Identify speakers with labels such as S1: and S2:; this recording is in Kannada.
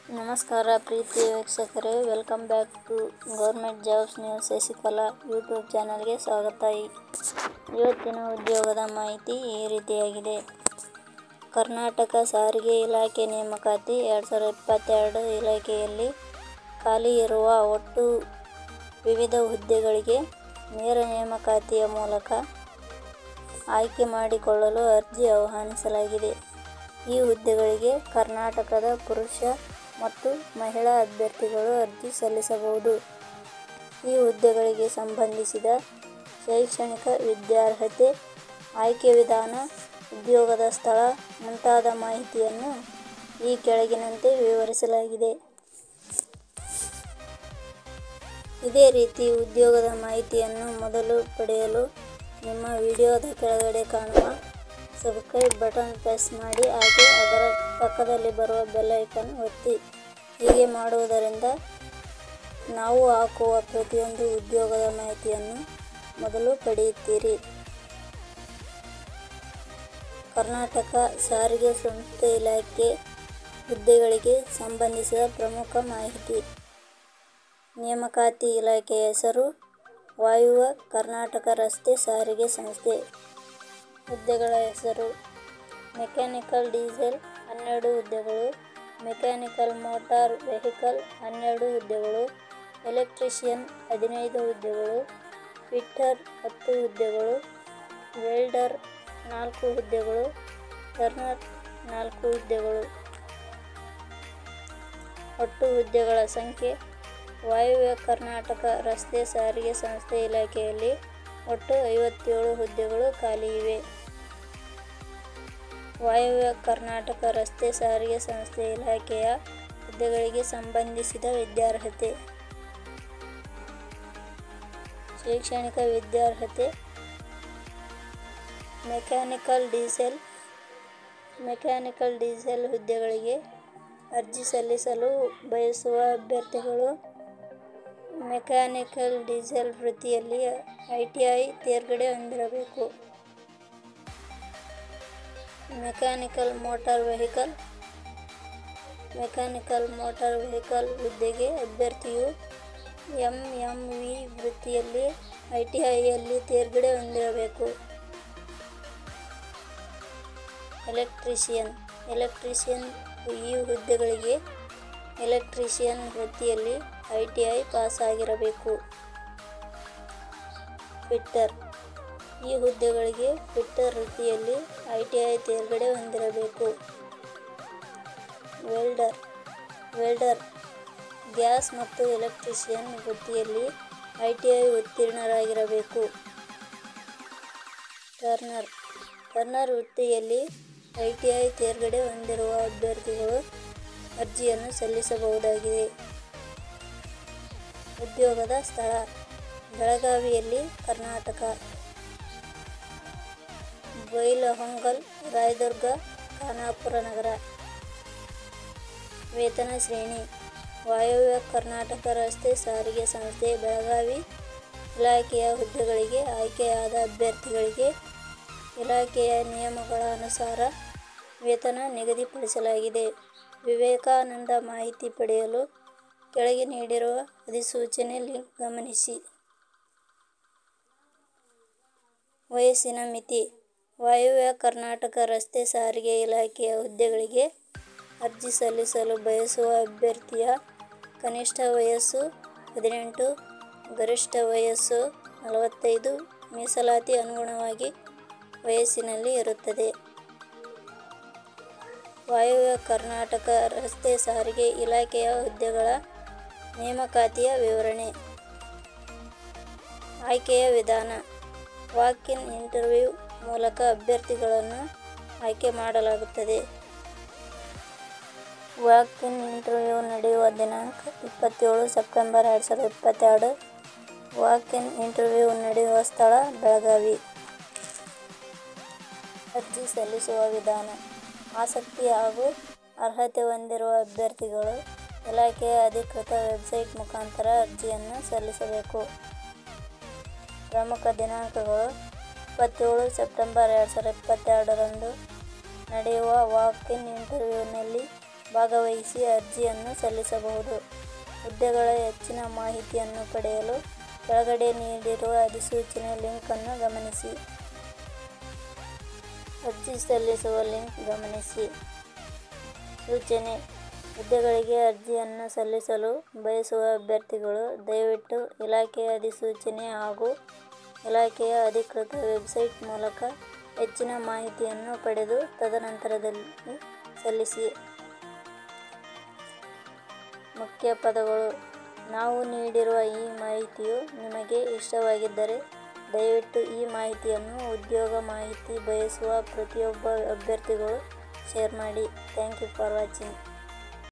S1: ನಮಸ್ಕಾರ ಪ್ರೀತಿಯ ವೀಕ್ಷಕರೇ welcome back to government jobs news Shashikala YouTube ಚಾನಲ್ಗೆ ಸ್ವಾಗತ ಇವತ್ತಿನ ಉದ್ಯೋಗದ ಮಾಹಿತಿ ಈ ರೀತಿಯಾಗಿದೆ ಕರ್ನಾಟಕ ಸಾರಿಗೆ ಇಲಾಖೆ ನೇಮಕಾತಿ ಎರಡು ಸಾವಿರದ ಇಪ್ಪತ್ತೆರಡು ಇಲಾಖೆಯಲ್ಲಿ ಖಾಲಿ ಇರುವ ಒಟ್ಟು ವಿವಿಧ ಹುದ್ದೆಗಳಿಗೆ ನೇರ ನೇಮಕಾತಿಯ ಮೂಲಕ ಆಯ್ಕೆ ಮಾಡಿಕೊಳ್ಳಲು ಅರ್ಜಿ ಆಹ್ವಾನಿಸಲಾಗಿದೆ ಈ ಹುದ್ದೆಗಳಿಗೆ ಕರ್ನಾಟಕದ ಪುರುಷ ಮತ್ತು ಮಹಿಳಾ ಅಭ್ಯರ್ಥಿಗಳು ಅರ್ಜಿ ಸಲ್ಲಿಸಬಹುದು ಈ ಹುದ್ದೆಗಳಿಗೆ ಸಂಬಂಧಿಸಿದ ಶೈಕ್ಷಣಿಕ ವಿದ್ಯಾರ್ಹತೆ ಆಯ್ಕೆ ವಿಧಾನ ಉದ್ಯೋಗದ ಸ್ಥಳ ಮುಂತಾದ ಮಾಹಿತಿಯನ್ನು ಈ ಕೆಳಗಿನಂತೆ ವಿವರಿಸಲಾಗಿದೆ ಇದೇ ರೀತಿ ಉದ್ಯೋಗದ ಮಾಹಿತಿಯನ್ನು ಮೊದಲು ಪಡೆಯಲು ನಿಮ್ಮ ವಿಡಿಯೋದ ಕೆಳಗಡೆ ಕಾಣುವ ಸಬ್ಸ್ಕ್ರೈಬ್ ಬಟನ್ ಪ್ರೆಸ್ ಮಾಡಿ ಹಾಗೆ ಅದರ ಪಕ್ಕದಲ್ಲಿ ಬರುವ ಬೆಲ್ ಐಕನ್ ಒತ್ತಿ ಹೀಗೆ ಮಾಡುವುದರಿಂದ ನಾವು ಹಾಕುವ ಪ್ರತಿಯೊಂದು ಉದ್ಯೋಗದ ಮಾಹಿತಿಯನ್ನು ಮೊದಲು ಪಡೆಯುತ್ತೀರಿ ಕರ್ನಾಟಕ ಸಾರಿಗೆ ಸಂಸ್ಥೆ ಇಲಾಖೆ ಹುದ್ದೆಗಳಿಗೆ ಸಂಬಂಧಿಸಿದ ಪ್ರಮುಖ ಮಾಹಿತಿ ನೇಮಕಾತಿ ಇಲಾಖೆಯ ಹೆಸರು ವಾಯುವ್ಯ ಕರ್ನಾಟಕ ರಸ್ತೆ ಸಾರಿಗೆ ಸಂಸ್ಥೆ ಹುದ್ದೆಗಳ ಹೆಸರು ಮೆಕ್ಯಾನಿಕಲ್ ಡೀಸೆಲ್ ಹನ್ನೆರಡು ಹುದ್ದೆಗಳು ಮೆಕ್ಯಾನಿಕಲ್ ಮೋಟಾರ್ ವೆಹಿಕಲ್ ಹನ್ನೆರಡು ಹುದ್ದೆಗಳು ಎಲೆಕ್ಟ್ರಿಷಿಯನ್ ಹದಿನೈದು ಹುದ್ದೆಗಳು ಫಿಟ್ಟರ್ ಹತ್ತು ಹುದ್ದೆಗಳು ವೆಲ್ಡರ್ ನಾಲ್ಕು ಹುದ್ದೆಗಳು ಟರ್ನರ್ ನಾಲ್ಕು ಹುದ್ದೆಗಳು ಒಟ್ಟು ಹುದ್ದೆಗಳ ಸಂಖ್ಯೆ ವಾಯುವ್ಯ ಕರ್ನಾಟಕ ರಸ್ತೆ ಸಾರಿಗೆ ಸಂಸ್ಥೆ ಇಲಾಖೆಯಲ್ಲಿ ಒಟ್ಟು ಐವತ್ತೇಳು ಹುದ್ದೆಗಳು ಖಾಲಿ ಇವೆ ವಾಯುವ್ಯ ಕರ್ನಾಟಕ ರಸ್ತೆ ಸಾರಿಗೆ ಸಂಸ್ಥೆ ಇಲಾಖೆಯ ಹುದ್ದೆಗಳಿಗೆ ಸಂಬಂಧಿಸಿದ ವಿದ್ಯಾರ್ಹತೆ ಶೈಕ್ಷಣಿಕ ವಿದ್ಯಾರ್ಹತೆ ಮೆಕ್ಯಾನಿಕಲ್ ಡೀಸೆಲ್ ಮೆಕ್ಯಾನಿಕಲ್ ಡೀಸೆಲ್ ಹುದ್ದೆಗಳಿಗೆ ಅರ್ಜಿ ಸಲ್ಲಿಸಲು ಬಯಸುವ ಅಭ್ಯರ್ಥಿಗಳು ಮೆಕ್ಯಾನಿಕಲ್ ಡೀಸೆಲ್ ವೃತ್ತಿಯಲ್ಲಿ ಐಟಿಐ ತೇರ್ಗಡೆ ಹೊಂದಿರಬೇಕು mechanical motor vehicle mechanical motor vehicle ಹುದ್ದೆಗೆ ಅಭ್ಯರ್ಥಿಯು ಎಂಎಂವಿ ವೃತ್ತಿಯಲ್ಲಿ ಐಟಿಐಯಲ್ಲಿ ತೇರ್ಗಡೆ ಹೊಂದಿರಬೇಕು ಎಲೆಕ್ಟ್ರಿಷಿಯನ್ ಎಲೆಕ್ಟ್ರಿಷಿಯನ್ ಈ ಹುದ್ದೆಗಳಿಗೆ ಎಲೆಕ್ಟ್ರಿಷಿಯನ್ ವೃತ್ತಿಯಲ್ಲಿ ಐಟಿಐ ಪಾಸ್ ಆಗಿರಬೇಕು ಫಿಟ್ಟರ್ ಈ ಹುದ್ದೆಗಳಿಗೆ ಫಿಟ್ಟರ್ ವೃತ್ತಿಯಲ್ಲಿ ಐಟಿಐ ತೇರ್ಗಡೆ ಹೊಂದಿರಬೇಕು ವೆಲ್ಡರ್ ವೆಲ್ಡರ್ ಗ್ಯಾಸ್ ಮತ್ತು ಎಲೆಕ್ಟ್ರಿಷಿಯನ್ ವೃತ್ತಿಯಲ್ಲಿ ಐಟಿಐ ಉತ್ತೀರ್ಣರಾಗಿರಬೇಕು ಟರ್ನರ್ ಟರ್ನರ್ ವೃತ್ತಿಯಲ್ಲಿ ಐಟಿಐ ತೇರ್ಗಡೆ ಹೊಂದಿರುವ ಅಭ್ಯರ್ಥಿಗಳು ಅರ್ಜಿಯನ್ನು ಸಲ್ಲಿಸಬಹುದಾಗಿದೆ ಉದ್ಯೋಗದ ಸ್ಥಳ ಬೆಳಗಾವಿಯಲ್ಲಿ ಕರ್ನಾಟಕ ಬೈಲಹೊಂಗಲ್ ರಾಯದುರ್ಗ ಖಾನಾಪುರ ನಗರ ವೇತನ ಶ್ರೇಣಿ ವಾಯುವ್ಯ ಕರ್ನಾಟಕ ರಸ್ತೆ ಸಾರಿಗೆ ಸಂಸ್ಥೆ ಬೆಳಗಾವಿ ಇಲಾಖೆಯ ಹುದ್ದೆಗಳಿಗೆ ಆಯ್ಕೆಯಾದ ಅಭ್ಯರ್ಥಿಗಳಿಗೆ ಇಲಾಖೆಯ ನಿಯಮಗಳ ಅನುಸಾರ ವೇತನ ನಿಗದಿಪಡಿಸಲಾಗಿದೆ ವಿವೇಕಾನಂದ ಮಾಹಿತಿ ಪಡೆಯಲು ಕೆಳಗೆ ನೀಡಿರುವ ಅಧಿಸೂಚನೆ ಲಿಂಕ್ ಗಮನಿಸಿ ವಯಸ್ಸಿನ ಮಿತಿ ವಾಯುವ್ಯ ಕರ್ನಾಟಕ ರಸ್ತೆ ಸಾರಿಗೆ ಇಲಾಖೆಯ ಹುದ್ದೆಗಳಿಗೆ ಅರ್ಜಿ ಸಲ್ಲಿಸಲು ಬಯಸುವ ಅಭ್ಯರ್ಥಿಯ ಕನಿಷ್ಠ ವಯಸ್ಸು ಹದಿನೆಂಟು ಗರಿಷ್ಠ ವಯಸ್ಸು ನಲವತ್ತೈದು ಮೀಸಲಾತಿ ಅನುಗುಣವಾಗಿ ವಯಸ್ಸಿನಲ್ಲಿ ಇರುತ್ತದೆ ವಾಯುವ್ಯ ಕರ್ನಾಟಕ ರಸ್ತೆ ಸಾರಿಗೆ ಇಲಾಖೆಯ ಹುದ್ದೆಗಳ ನೇಮಕಾತಿಯ ವಿವರಣೆ ಆಯ್ಕೆಯ ವಿಧಾನ ವಾಕ್ ಇನ್ ಇಂಟರ್ವ್ಯೂ ಮೂಲಕ ಅಭ್ಯರ್ಥಿಗಳನ್ನು ಆಯ್ಕೆ ಮಾಡಲಾಗುತ್ತದೆ ವಾಕ್ ಇನ್ ಇಂಟರ್ವ್ಯೂ ನಡೆಯುವ ದಿನಾಂಕ ಇಪ್ಪತ್ತೇಳು ಸೆಪ್ಟೆಂಬರ್ ಎರಡು ಸಾವಿರದ ಇಪ್ಪತ್ತೆರಡು ವಾಕ್ ಇನ್ ಇಂಟರ್ವ್ಯೂ ನಡೆಯುವ ಸ್ಥಳ ಬೆಳಗಾವಿ ಅರ್ಜಿ ಸಲ್ಲಿಸುವ ವಿಧಾನ ಆಸಕ್ತಿ ಹಾಗೂ ಅರ್ಹತೆ ಹೊಂದಿರುವ ಅಭ್ಯರ್ಥಿಗಳು ಇಲಾಖೆಯ ಅಧಿಕೃತ ವೆಬ್ಸೈಟ್ ಮುಖಾಂತರ ಅರ್ಜಿಯನ್ನು ಸಲ್ಲಿಸಬೇಕು ಪ್ರಮುಖ ದಿನಾಂಕಗಳು ಇಪ್ಪತ್ತೇಳು ಸೆಪ್ಟೆಂಬರ್ ಎರಡು ಸಾವಿರದ ಇಪ್ಪತ್ತೆರಡರಂದು ನಡೆಯುವ ವಾಕ್ ಇನ್ ಇಂಟರ್ವ್ಯೂನಲ್ಲಿ ಭಾಗವಹಿಸಿ ಅರ್ಜಿಯನ್ನು ಸಲ್ಲಿಸಬಹುದು. ಹುದ್ದೆಗಳ ಹೆಚ್ಚಿನ ಮಾಹಿತಿಯನ್ನು ಪಡೆಯಲು ಕೆಳಗಡೆ ನೀಡಿರುವ ಅಧಿಸೂಚನೆ ಲಿಂಕ್ ಅನ್ನು ಗಮನಿಸಿ. ಅರ್ಜಿ ಸಲ್ಲಿಸುವ ಲಿಂಕ್ ಗಮನಿಸಿ. ಸೂಚನೆ: ಹುದ್ದೆಗಳಿಗೆ ಅರ್ಜಿಯನ್ನು ಸಲ್ಲಿಸಲು ಬಯಸುವ ಅಭ್ಯರ್ಥಿಗಳು ದಯವಿಟ್ಟು ಇಲಾಖೆಯ ಅಧಿಸೂಚನೆ ಹಾಗೂ ಇಲಾಖೆಯ ಅಧಿಕೃತ ವೆಬ್ಸೈಟ್ ಮೂಲಕ ಹೆಚ್ಚಿನ ಮಾಹಿತಿಯನ್ನು ಪಡೆದು ತದನಂತರದಲ್ಲಿ ಸಲ್ಲಿಸಿ. ಮುಖ್ಯ ಪದಗಳು ನಾವು ನೀಡಿರುವ ಈ ಮಾಹಿತಿಯು ನಿಮಗೆ ಇಷ್ಟವಾಗಿದ್ದರೆ ದಯವಿಟ್ಟು ಈ ಮಾಹಿತಿಯನ್ನು ಉದ್ಯೋಗ ಮಾಹಿತಿ ಬಯಸುವ ಪ್ರತಿಯೊಬ್ಬ ಅಭ್ಯರ್ಥಿಗಳು ಶೇರ್ ಮಾಡಿ. Thank you for watching.